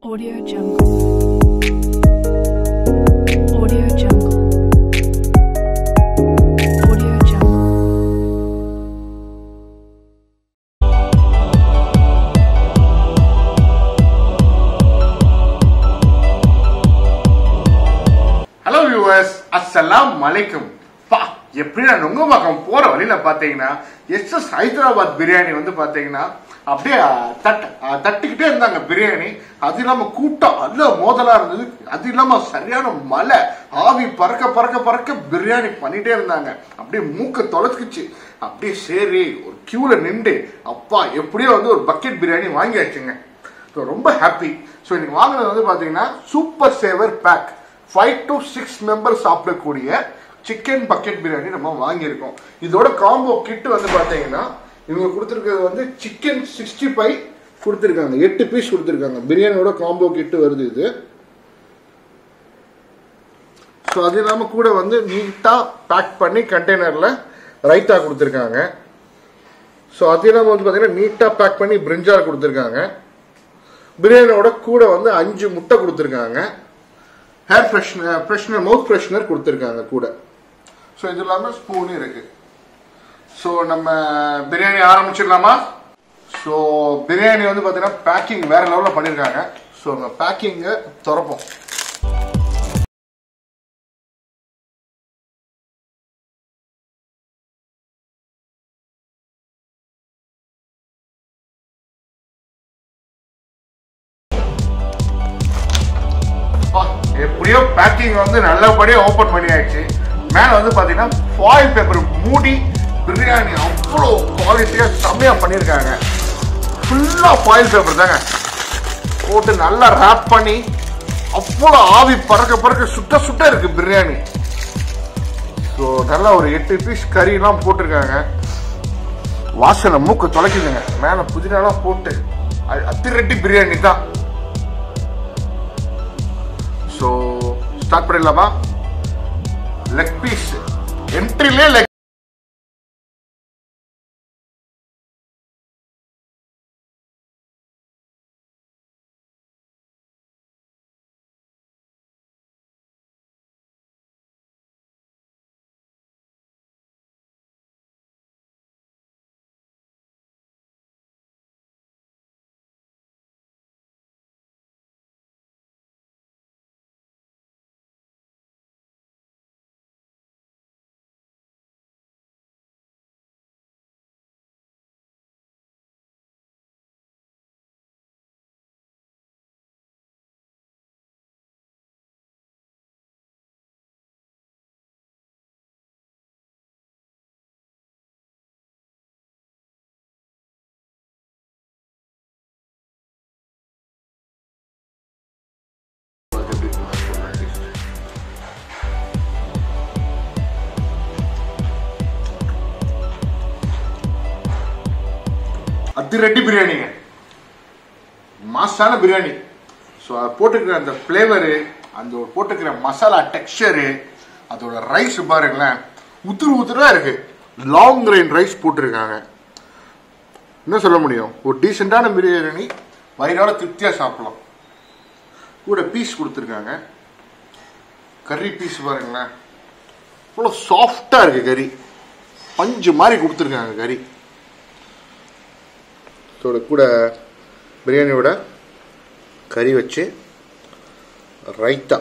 Audio Jungle. Audio Jungle. Audio Jungle. Hello viewers அஸ்ஸலாம் மலைக்கும் பா எப்படி நான் நுங்கம்பாக்கம் போற வழியில பாத்தீங்கன்னா எஸ் எஸ் ஹைதராபாத் பிரியாணி வந்து பாத்தீங்கன்னா அப்படியே அஹ், தட் அஹ், தட்டிக்கிட்டே இருந்தாங்க பிரியாணி அது இல்லாம கூட்டம் அதுல மோதலா இருந்தது அது இல்லாம சரியான மழை ஆவி பறக்க பறக்க பறக்க பிரியாணி பண்ணிட்டே இருந்தாங்க அப்படியே மூக்க தொலைச்சிக்கிச்சு அப்படியே சரி ஒரு கியூல நின்று அப்பா எப்படியோ வந்து ஒரு பக்கெட் பிரியாணி வாங்கியாச்சுங்க ஸோ ரொம்ப ஹாப்பி ஸோ இன்னைக்கு வாங்கினது வந்து பாத்தீங்கன்னா super saver pack five to six member சாப்பிடக்கூடிய சிக்கன் பக்கெட் பிரியாணி நம்ம வாங்கியிருக்கோம் இதோட காம்போ கிட் வந்து பாத்தீங்கன்னா இவங்க கொடுத்துருக்கிறது வந்து சிக்கன் சிக்ஸ்டி ஃபைவ் கொடுத்துருக்காங்க எட்டு பீஸ் கொடுத்துருக்காங்க பிரியாணியோட காம்போ கிட் வருது இது ஸோ அது இல்லாமல் கூட வந்து நீட்டாக பேக் பண்ணி கண்டெய்னரில் ரைத்தா கொடுத்துருக்காங்க ஸோ அது இல்லாமல் வந்து பார்த்தீங்கன்னா நீட்டாக பேக் பண்ணி பிரிஞ்சால் கொடுத்துருக்காங்க பிரியாணியோட கூட வந்து அஞ்சு முட்டை கொடுத்துருக்காங்க air freshener freshener mouth freshener கொடுத்துருக்காங்க கூட ஸோ இது இல்லாமல் ஸ்பூனும் இருக்கு ஸோ நம்ம பிரியாணி ஆரம்பிச்சிடலாமா ஸோ பிரியாணி வந்து பார்த்தீங்கன்னா பேக்கிங் வேற லெவலில் பண்ணியிருக்காங்க ஸோ நம்ம பேக்கிங்கை திறப்போம் அப்பா, எப்படியோ பேக்கிங் வந்து நல்லபடியா ஓபன் பண்ணியாச்சு மேல வந்து பாத்தீங்கன்னா ஃபாயில் பேப்பர் மூடி பிரியாணி அவ்வளோ குவாலிட்டியா செம்மையா பண்ணியிருக்காங்க ஃபுல்லா ஃபாயில் பேப்பர் தாங்க போட்டு நல்லா ரேப் பண்ணி அவ்வளோ ஆவி பறக்க பறக்க சுட்ட சுட்ட இருக்கு பிரியாணி ஸோ நல்லா ஒரு எட்டு பீஸ் கறிலாம் போட்டிருக்காங்க வாசனை மூக்கு தொலைக்குதுங்க மேல புதினாலாம் போட்டு அ- அதிரட்டி பிரியாணி தான் ஸோ ஸ்டார்ட் பண்ணிடலாமா லெக் பீஸ் என்ட்ரிலே லெக் அதிரட்டி பிரியாணிங்க மாசான பிரியாணி ஸோ அது போட்டுக்கிற அந்த ஃப்ளேவரு அந்த ஒரு போட்டுக்கிற மசாலா டெக்ஸ்சரு அதோட ரைஸ் பாருங்களேன் உத்துரு உத்துரா இருக்கு லாங் கிரைன் ரைஸ் போட்டிருக்காங்க என்ன சொல்ல முடியும் ஒரு டீசெண்டான பிரியாணி வயிறோட திருப்தியாக சாப்பிடலாம் கூட பீஸ் கொடுத்துருக்காங்க கறி பீஸ் பாருங்களேன் இவ்வளோ சாஃப்டாக இருக்கு கறி பஞ்சு மாதிரி கொடுத்துருக்காங்க கறி இதோட கூட பிரியாணியோட கறி வச்சு ரைத்தா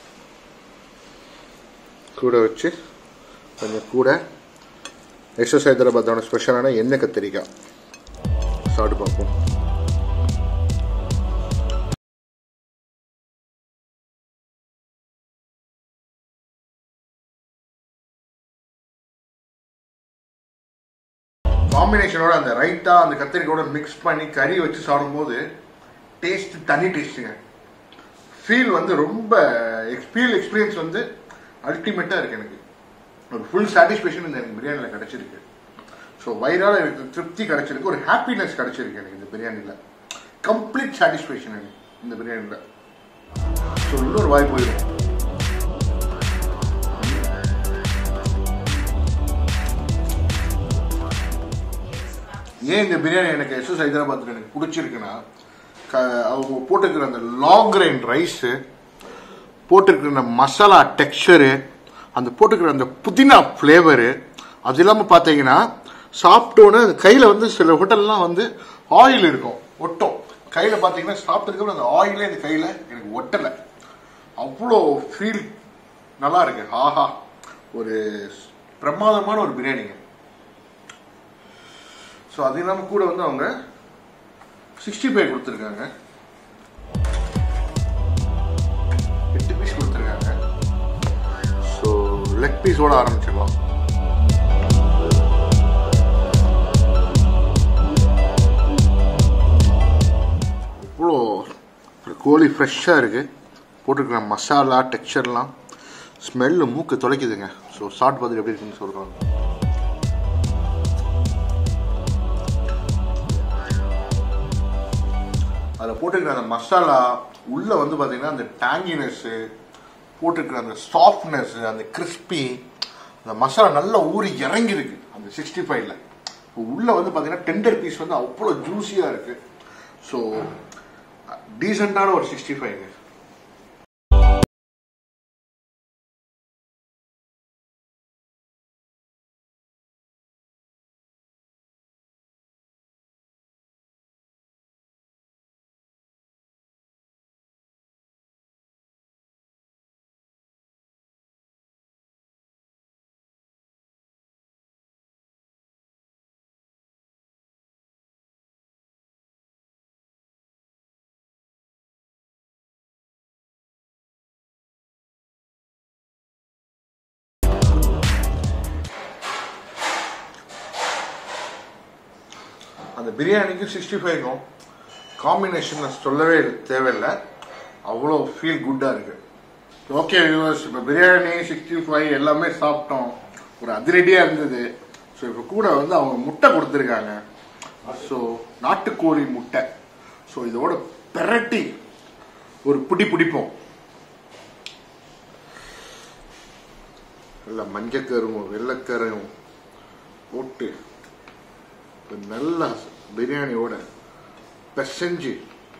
கூட வச்சு கொஞ்சம் கூட எஸ்எஸ் ஹைதராபாத்தோட ஸ்பெஷலான எண்ணெய் கத்திரிக்காய் சாப்பிட்டு பார்ப்போம் காம்பினேஷனோட அந்த ரைத்தா அந்த கத்திரிக்கோட மிக்ஸ் பண்ணி கறி வச்சு சாப்பிடும்போது டேஸ்ட் தனி டேஸ்ட்டுங்க ஃபீல் வந்து ரொம்ப ஃபீல் எக்ஸ்பீரியன்ஸ் வந்து அல்டிமேட்டாக இருக்கு எனக்கு ஒரு ஃபுல் சாட்டிஸ்ஃபேக்ஷன் இந்த எனக்கு பிரியாணியில் கிடைச்சிருக்கு ஸோ வயிறால எனக்கு திருப்தி கிடைச்சிருக்கு ஒரு ஹாப்பினஸ் கிடைச்சிருக்கு எனக்கு இந்த பிரியாணியில் கம்ப்ளீட் சாட்டிஸ்ஃபேக்ஷன் எனக்கு இந்த பிரியாணியில் ஸோ இன்னொரு வாய் போயிடும் ஏன் இந்த பிரியாணி எனக்கு எஸ்எஸ் ஹைதராபாத்தில் எனக்கு பிடிச்சிருக்குன்னா க- அவங்க போட்டிருக்கிற அந்த லாங் கிரைன் ரைஸு போட்டிருக்கிற அந்த மசாலா டெக்ஸ்சரு அந்த போட்டிருக்கிற அந்த புதினா ஃப்ளேவரு அது இல்லாமல் பார்த்தீங்கன்னா சாப்பிட்டோன்னே அந்த கையில் வந்து சில ஹோட்டல்லாம் வந்து ஆயில் இருக்கும் ஒட்டும் கையில் பார்த்தீங்கன்னா சாப்பிட்டதுக்கு அந்த ஆயிலே இந்த கையில் எனக்கு ஒட்டலை அவ்வளோ ஃபீல் நல்லா இருக்கு ஆஹா ஒரு பிரமாதமான ஒரு பிரியாணிங்க ஸோ அது இல்லாமல் கூட வந்து அவங்க சிக்ஸ்டி ஃபைவ் கொடுத்துருக்காங்க எட்டு பீஸ் கொடுத்துருக்காங்க ஸோ லெக் பீஸோட ஆரம்பிச்சிடலாம் இவ்வளோ கோழி ஃப்ரெஷ்ஷாக இருக்குது போட்டிருக்கிற மசாலா டெக்ஸ்சர்லாம் ஸ்மெல்லு மூக்கு தொலைக்குதுங்க ஸோ சாப்பிட்டு பார்த்துட்டு எப்படி இருக்குன்னு சொல்கிறாங்க அதில் போட்டிருக்கிற அந்த மசாலா உள்ளே வந்து பார்த்தீங்கன்னா அந்த டேங்கினஸ்ஸு போட்டிருக்கிற அந்த சாஃப்ட்னஸ் அந்த கிறிஸ்பி அந்த மசாலா நல்லா ஊறி இறங்கியிருக்கு அந்த சிக்ஸ்டி ஃபைவ்ல உள்ளே வந்து பார்த்தீங்கன்னா டெண்டர் பீஸ் வந்து அவ்வளோ ஜூஸியாக இருக்கு ஸோ டீசெண்டான ஒரு சிக்ஸ்டி ஃபைவ்ங்க அந்த பிரியாணிக்கும் சிக்ஸ்டி ஃபைவ்க்கும் காம்பினேஷன் சொல்லவே தேவையில்லை அவ்வளோ ஃபீல் குட்டாக இருக்கு ஓகே வியூவர்ஸ் இப்போ பிரியாணி சிக்ஸ்டி ஃபைவ் எல்லாமே சாப்பிட்டோம் ஒரு அதிரடியாக இருந்தது ஸோ இப்போ கூட வந்து அவங்க முட்டை கொடுத்துருக்காங்க ஸோ நாட்டுக்கோழி முட்டை ஸோ இதோட பெரட்டி ஒரு பிடி பிடிப்போம் இல்லை மஞ்சக்கரும் வெள்ளைக்கரும் போட்டு ஒரு நல்ல பிரியாணியோட பிசைஞ்சு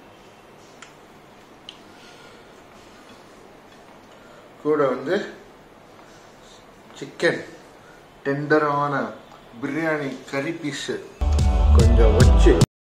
கூட வந்து சிக்கன் டெண்டரான பிரியாணி கறி பீஸு கொஞ்சம் வச்சு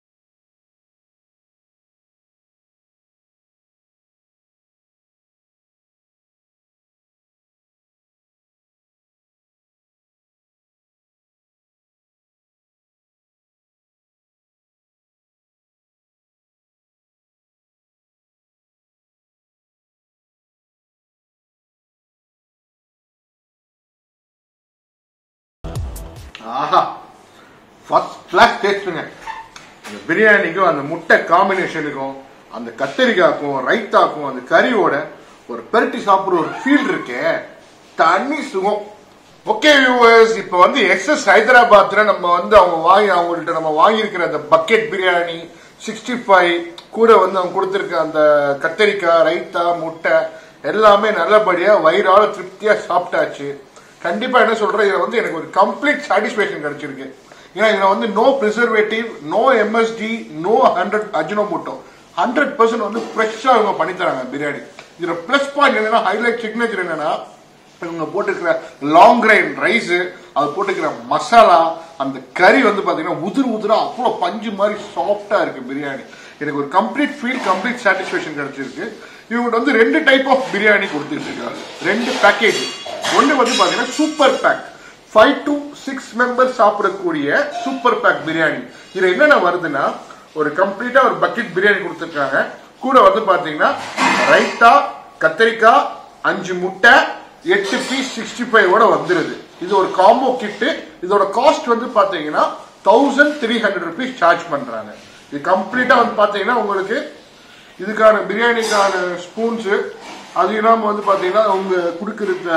ஆஹா ஃபர்ஸ்ட் கிளாஸ் டேஸ்ட்டுங்க அந்த பிரியாணிக்கும் அந்த முட்டை காம்பினேஷனுக்கும் அந்த கத்தரிக்காய்க்கும் ரைத்தாக்கும் அந்த கறியோட ஒரு பெரட்டி சாப்பிட்ற ஒரு ஃபீல் இருக்கே தண்ணி சுகம் ஓகே வியூவர்ஸ் இப்போ வந்து எஸ்எஸ் ஹைதராபாத்ல நம்ம வந்து அவங்க வாங்கி அவங்கள்ட்ட நம்ம வாங்கியிருக்கிற அந்த பக்கெட் பிரியாணி சிக்ஸ்டி ஃபைவ் கூட வந்து அவங்க கொடுத்துருக்க அந்த கத்தரிக்காய் ரைத்தா முட்டை எல்லாமே நல்லபடியா வயிறால திருப்தியா சாப்பிட்டாச்சு கண்டிப்பா என்ன சொல்றேன் இதுல வந்து எனக்கு ஒரு கம்ப்ளீட் சாட்டிஸ்பேக்ஷன் கிடைச்சிருக்கு ஏன்னா இதுல வந்து no preservative no MSG no hundred Ajinomoto hundred percent வந்து ஃப்ரெஷ்ஷா அவங்க பண்ணி தராங்க பிரியாணி இதுல பிளஸ் பாயிண்ட் என்னன்னா ஹைலைட் சிக்னேச்சர் என்னன்னா இவங்க போட்டுக்கிற லாங் கிரைன் ரைஸ் அது போட்டுக்கிற மசாலா அந்த கறி வந்து பாத்தீங்கன்னா உதிர் உதிரா அவ்வளோ பஞ்சு மாதிரி சாஃப்டா இருக்கு பிரியாணி எனக்கு ஒரு கம்ப்ளீட் ஃபீல் கம்ப்ளீட் சாட்டிஸ்ஃபேக்ஷன் கிடைச்சிருக்கு இவங்க வந்து ரெண்டு டைப் ஆஃப் பிரியாணி கொடுத்துட்டு இருக்காங்க ரெண்டு பேக்கேஜ் ஒன்று வந்து பாத்தீங்கன்னா super pack five to six members சாப்பிடக்கூடிய சூப்பர் பேக் பிரியாணி இதுல என்னென்ன வருதுன்னா ஒரு கம்ப்ளீட்டா ஒரு பக்கெட் பிரியாணி கொடுத்துருக்காங்க கூட வந்து பாத்தீங்கன்னா ரைத்தா கத்திரிக்காய் அஞ்சு முட்டை எட்டு பீஸ் சிக்ஸ்டி ஃபைவோட வந்துருது இது ஒரு காம்போ கிட்டு இதோட காஸ்ட் வந்து பாத்தீங்கன்னா thousand three hundred rupees charge பண்றாங்க இது கம்ப்ளீட்டா வந்து பாத்தீங்கன்னா உங்களுக்கு இதுக்கான பிரியாணிக்கான ஸ்பூன்ஸு அது இல்லாமல் வந்து பாத்தீங்கன்னா அவங்க கொடுக்குற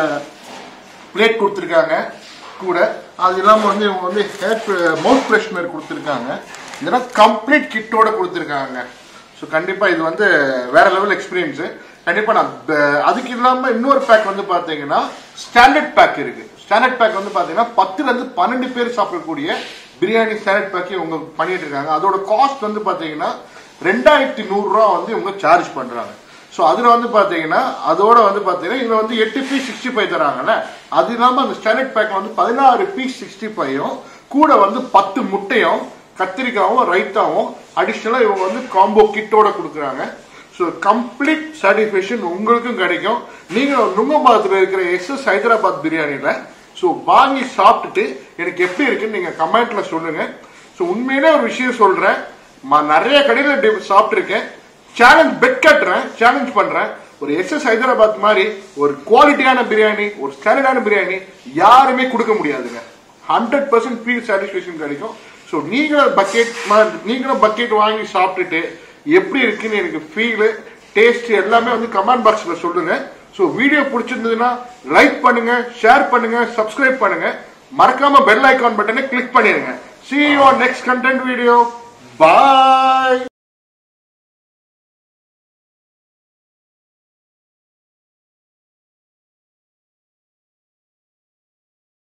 பிளேட் கொடுத்துருக்காங்க கூட அது இல்லாமல் வந்து இவங்க வந்து ஹேர் மவுத் ஃப்ரெஷ்னர் கொடுத்துருக்காங்க இதெல்லாம் கம்ப்ளீட் கிட்டோட கொடுத்துருக்காங்க ஸோ கண்டிப்பாக இது வந்து வேற லெவல் எக்ஸ்பீரியன்ஸு கண்டிப்பாக நான் ப- அதுக்கு இல்லாமல் இன்னொரு பேக் வந்து பார்த்தீங்கன்னா ஸ்டாண்டர்ட் பேக் இருக்கு ஸ்டாண்டர்ட் பேக் வந்து பார்த்தீங்கன்னா பத்துலேருந்து பன்னெண்டு பேர் சாப்பிடக்கூடிய பிரியாணி ஸ்டாண்டர்ட் பேக் இவங்க பண்ணிட்டு இருக்காங்க அதோட காஸ்ட் வந்து பார்த்தீங்கன்னா ரெண்டாயிரத்தி நூறுரூவா வந்து இவங்க சார்ஜ் பண்றாங்க ஸோ அதில் வந்து பார்த்தீங்கன்னா அதோட வந்து பார்த்தீங்கன்னா இதில் வந்து எட்டு பீஸ் சிக்ஸ்டி ஃபைவ் தராங்கல்ல அது இல்லாமல் அந்த ஸ்டாண்டர்ட் பேக்கில் வந்து பதினாறு பீஸ் சிக்ஸ்டி ஃபைவும் கூட வந்து பத்து முட்டையும் கத்திரிக்காவும் ரைத்தாவும் அடிஷ்னலாக இவங்க வந்து காம்போ கிட்டோட கொடுக்குறாங்க ஸோ கம்ப்ளீட் சாட்டிஸ்ஃபேக்ஷன் உங்களுக்கும் கிடைக்கும் நீங்கள் நுங்கம்பாத்தில் இருக்கிற எஸ்எஸ் ஹைதராபாத் பிரியாணியில் ஸோ வாங்கி சாப்பிட்டுட்டு எனக்கு எப்படி இருக்குன்னு நீங்கள் கமெண்ட்ல சொல்லுங்க ஸோ உண்மையிலே ஒரு விஷயம் சொல்கிறேன் நிறைய கடையில் சாப்பிட்ருக்கேன் சேலஞ்ச் பெட் கட்டுறேன் சேலஞ்ச் பண்றேன் ஒரு எஸ்எஸ் ஹைதராபாத் மாதிரி ஒரு குவாலிட்டியான பிரியாணி ஒரு ஸ்டாண்டர்டான பிரியாணி யாருமே கொடுக்க முடியாதுங்க ஹண்ட்ரட் பர்சன்ட் ஃபீல் சாட்டிஸ்ஃபேக்ஷன் கிடைக்கும் ஸோ நீங்களும் பக்கெட் நீங்களும் பக்கெட் வாங்கி சாப்பிட்டுட்டு எப்படி இருக்குன்னு எனக்கு ஃபீலு டேஸ்ட் எல்லாமே வந்து கமெண்ட் பாக்ஸில் சொல்லுங்க ஸோ வீடியோ பிடிச்சிருந்ததுன்னா லைக் பண்ணுங்க ஷேர் பண்ணுங்க சப்ஸ்கிரைப் பண்ணுங்க மறக்காம பெல் ஐகான் பட்டனை கிளிக் பண்ணிடுங்க see you on next content video bye